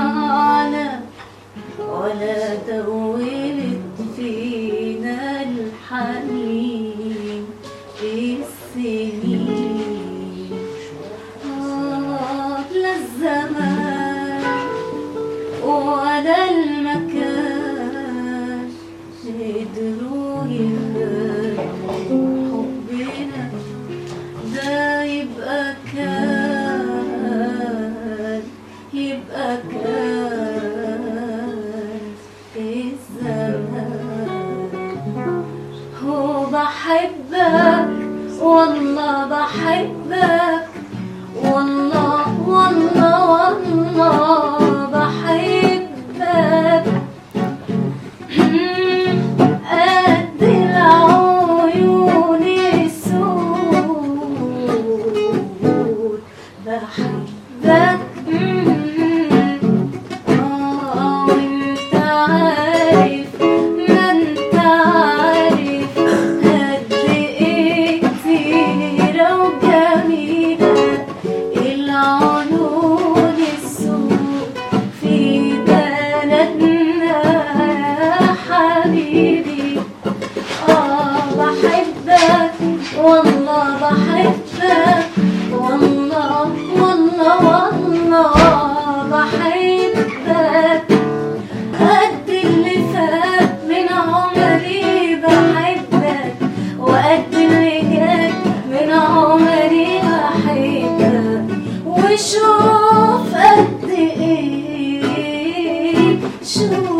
ضيعنا ولا دولت فينا الحنين السنين آه لا الزمان ولا المكان قدروا يهدوا حبنا ده يبقى كان يبقى كان الزمان هو بحبك والله بحبك والله والله والله بحبك قد العيون السود بحبك آه وانت عارف ما انت عارف قد ايه كتيرة وجميلة العيون السود في بلدنا يا حبيبي آه بحبك والله بحبك والله والله والله بحبك قد اللي فات من عمري بحبك وقد اللي جاي من عمري بحبك وشوف قد ايه شوف